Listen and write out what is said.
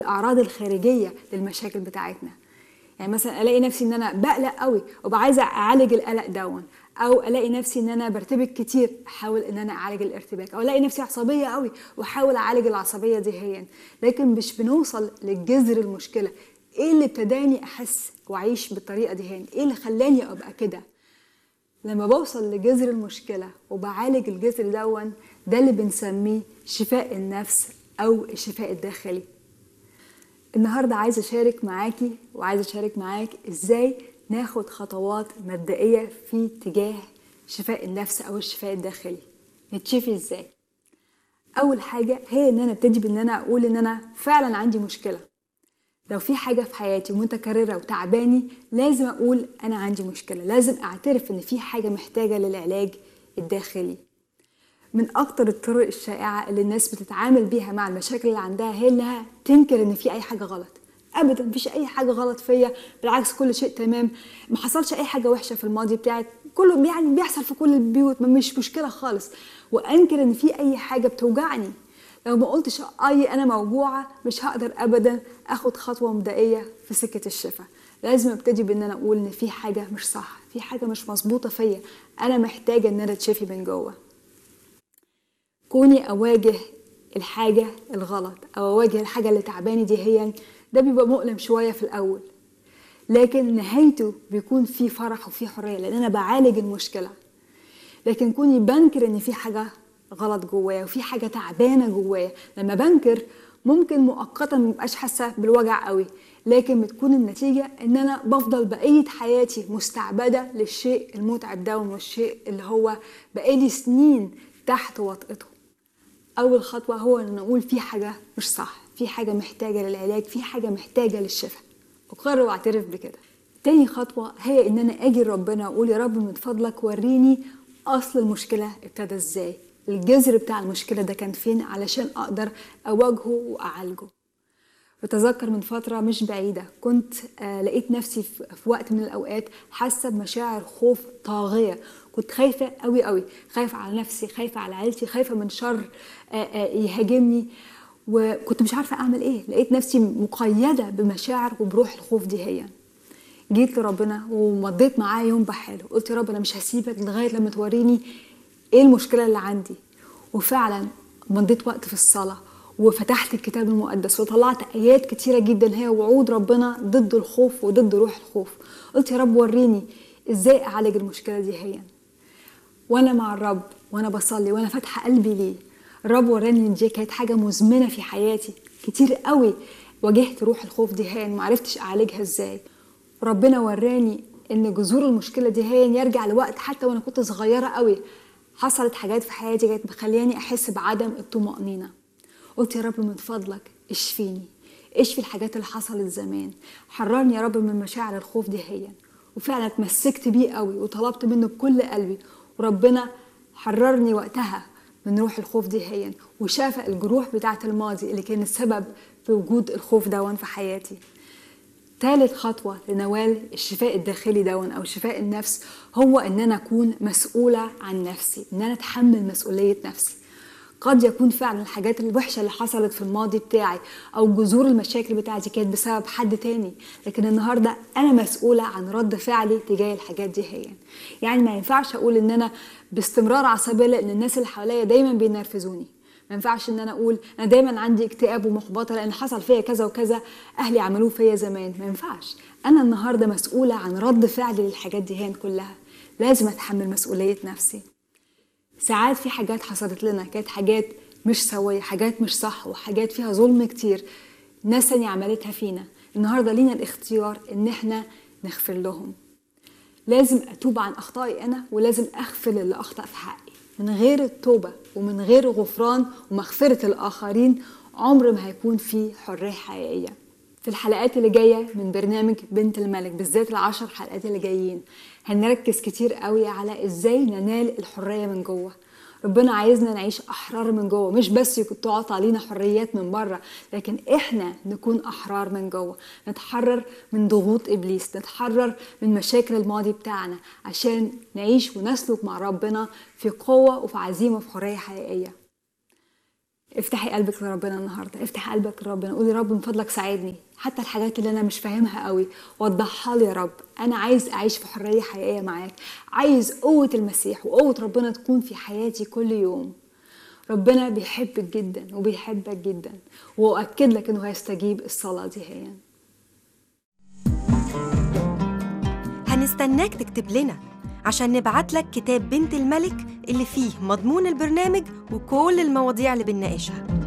الاعراض الخارجيه للمشاكل بتاعتنا يعني مثلا الاقي نفسي ان انا بقلق قوي وابقى عايزه اعالج القلق دون او الاقي نفسي ان انا برتبك كتير احاول ان انا اعالج الارتباك او الاقي نفسي عصبيه قوي واحاول اعالج العصبيه دي هي لكن مش بنوصل لجذر المشكله ايه اللي ابتداني احس واعيش بالطريقه دي هي ايه اللي خلاني ابقى كده لما بوصل لجذر المشكله وبعالج الجذر دون ده اللي بنسميه شفاء النفس او الشفاء الداخلي النهارده عايزه اشارك معاكي وعايزه اشارك معاك ازاي ناخد خطوات مبدئيه في تجاه شفاء النفس او الشفاء الداخلي نتشفي ازاي اول حاجه هي ان انا ابتدي بان انا اقول ان انا فعلا عندي مشكله لو في حاجه في حياتي متكرره وتعباني لازم اقول انا عندي مشكله لازم اعترف ان في حاجه محتاجه للعلاج الداخلي من اكتر الطرق الشائعه اللي الناس بتتعامل بيها مع المشاكل اللي عندها هي انها تنكر ان في اي حاجه غلط ابدا مفيش اي حاجه غلط فيا بالعكس كل شيء تمام ما حصلش اي حاجه وحشه في الماضي بتاعي كله يعني بيحصل في كل البيوت مش مشكله خالص وانكر ان في اي حاجه بتوجعني لو ما قلتش اي انا موجوعه مش هقدر ابدا اخد خطوه مبدئيه في سكه الشفاء لازم ابتدي بان انا اقول ان في حاجه مش صح في حاجه مش مظبوطه فيا انا محتاجه ان انا اتشفي من جوه كوني اواجه الحاجه الغلط او اواجه الحاجه اللي تعباني دي هي ده بيبقى مؤلم شويه في الاول لكن نهايته بيكون في فرح وفي حريه لان انا بعالج المشكله لكن كوني بنكر ان في حاجه غلط جوايا وفي حاجه تعبانه جوايا لما بنكر ممكن مؤقتا مبقاش حاسه بالوجع قوي لكن بتكون النتيجه ان انا بفضل بقيه حياتي مستعبده للشيء المتعب ده والشيء اللي هو بقالي سنين تحت وطئته اول خطوه هو ان نقول في حاجه مش صح في حاجه محتاجه للعلاج في حاجه محتاجه للشفاء اقرر واعترف بكده تاني خطوه هي ان انا اجي لربنا واقول يا رب من فضلك وريني اصل المشكله ابتدى ازاي الجذر بتاع المشكله ده كان فين علشان اقدر اواجهه واعالجه بتذكر من فترة مش بعيدة كنت آه لقيت نفسي في وقت من الأوقات حاسة بمشاعر خوف طاغية كنت خايفة قوي قوي خايفة على نفسي خايفة على عيلتي خايفة من شر آه آه يهاجمني وكنت مش عارفة أعمل إيه لقيت نفسي مقيدة بمشاعر وبروح الخوف دي هي جيت لربنا ومضيت معاه يوم بحاله قلت يا رب أنا مش هسيبك لغاية لما توريني إيه المشكلة اللي عندي وفعلا مضيت وقت في الصلاة وفتحت الكتاب المقدس وطلعت ايات كتيره جدا هي وعود ربنا ضد الخوف وضد روح الخوف قلت يا رب وريني ازاي اعالج المشكله دي هي وانا مع الرب وانا بصلي وانا فاتحه قلبي ليه الرب وراني ان دي كانت حاجه مزمنه في حياتي كتير قوي واجهت روح الخوف دي هي معرفتش اعالجها ازاي ربنا وراني ان جذور المشكله دي هي يرجع لوقت حتى وانا كنت صغيره قوي حصلت حاجات في حياتي كانت مخلياني احس بعدم الطمانينه قلت يا رب من فضلك اشفيني اشفي الحاجات اللي حصلت زمان حررني يا رب من مشاعر الخوف دي هي وفعلا اتمسكت بيه قوي وطلبت منه بكل قلبي وربنا حررني وقتها من روح الخوف دي هي وشاف الجروح بتاعة الماضي اللي كانت سبب في وجود الخوف دون في حياتي ثالث خطوة لنوال الشفاء الداخلي دون أو شفاء النفس هو إن أنا أكون مسؤولة عن نفسي إن أنا أتحمل مسؤولية نفسي قد يكون فعلا الحاجات الوحشة اللي حصلت في الماضي بتاعي أو جذور المشاكل بتاعتي كانت بسبب حد تاني لكن النهاردة أنا مسؤولة عن رد فعلي تجاه الحاجات دي هي يعني ما ينفعش أقول إن أنا باستمرار عصبية لأن الناس اللي حواليا دايما بينرفزوني ما ينفعش ان انا اقول انا دايما عندي اكتئاب ومحبطه لان حصل فيا كذا وكذا اهلي عملوه فيا زمان ما ينفعش انا النهارده مسؤوله عن رد فعلي للحاجات دي هي كلها لازم اتحمل مسؤوليه نفسي ساعات في حاجات حصلت لنا كانت حاجات مش سوية حاجات مش صح وحاجات فيها ظلم كتير ناس تانية عملتها فينا النهاردة لينا الاختيار ان احنا نغفر لهم لازم اتوب عن اخطائي انا ولازم اغفر اللي اخطأ في حقي من غير التوبة ومن غير غفران ومغفرة الاخرين عمر ما هيكون في حرية حقيقية في الحلقات اللي جايه من برنامج بنت الملك بالذات العشر حلقات اللي جايين هنركز كتير قوي على ازاي ننال الحريه من جوه ربنا عايزنا نعيش احرار من جوه مش بس تعطى علينا حريات من بره لكن احنا نكون احرار من جوه نتحرر من ضغوط ابليس نتحرر من مشاكل الماضي بتاعنا عشان نعيش ونسلك مع ربنا في قوه وفي عزيمه وفي حريه حقيقيه افتحي قلبك لربنا النهارده افتحي قلبك لربنا قولي يا رب من فضلك ساعدني حتى الحاجات اللي انا مش فاهمها قوي وضحها لي يا رب انا عايز اعيش في حريه حقيقيه معاك عايز قوه المسيح وقوه ربنا تكون في حياتي كل يوم ربنا بيحبك جدا وبيحبك جدا واؤكد لك انه هيستجيب الصلاه دي هي هنستناك تكتب لنا عشان نبعت لك كتاب بنت الملك اللي فيه مضمون البرنامج وكل المواضيع اللي بنناقشها